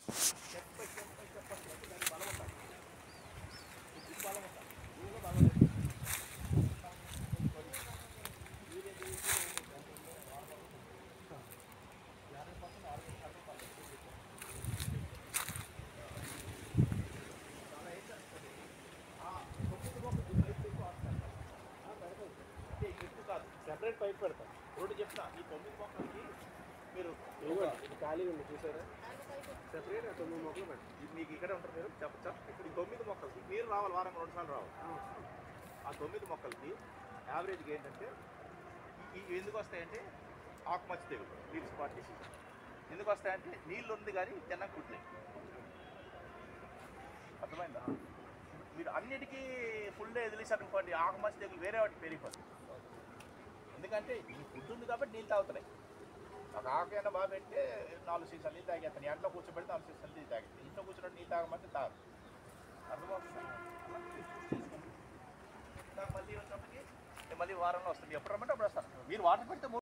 Step by step by step వస్తుంది దానికి బలం ఉండాలి ఇది బలం ఉండాలి దీనిలో బలం లేదు. అంటే ఎక్కువ కాదు సెపరేట్ పైప్ పెడతాం రోడ్డు చెప్తా ఈ తొమ్మిది మొక్కలకి మీరు ఇది ఖాళీగా ఉంది చూసారా సెపరేట్ తొమ్మిది మొక్కలు పెట్టి ఇది మీకు ఇక్కడ ఉంటారు మీరు చెప్పచ్చా ఇప్పుడు ఈ తొమ్మిది మొక్కలకి మీరు రావాలి వారం రెండు సార్లు రావాలి ఆ తొమ్మిది మొక్కలకి యావరేజ్గా ఏంటంటే ఈ- ఈ ఎందుకు వస్తాయంటే ఆకుమచ్చ తెగులు నీళ్ళు స్పాట్ డిసీజ్ ఎందుకు వస్తాయంటే నీళ్ళు ఉంది కానీ తిన్నకు పుట్టినాయి అర్థమైందా మీరు అన్నిటికీ ఫుల్ డే వదిలేసారు అనుకోండి ఆకుమచ్చ తెగులు వేరే వాటికి పెరిగిపోతుంది ఎందుకంటే ఈ ఫుడ్ ఉంది కాబట్టి నీళ్ళు తాగుతున్నాయి ఒక ఆకైనా బాగా పెడితే నాలుగు సీసాలు నీళ్ళు తాగేస్తాను ఎంట్లో కూర్చోబెడితే నాలుగు సీసాలు నీళ్ళు తాగేస్తాను ఇంట్లో కూర్చోబెట్టి నీళ్ళు తాగమంటే తాగు అర్థమవుతుందా నాకు మళ్ళీ వచ్చినప్పటికి నేను మళ్ళీ వారంలో వస్తుంది ఎప్పుడు రమ్మంటే అప్పుడు వస్తాను మీరు వాటర్ పెడితే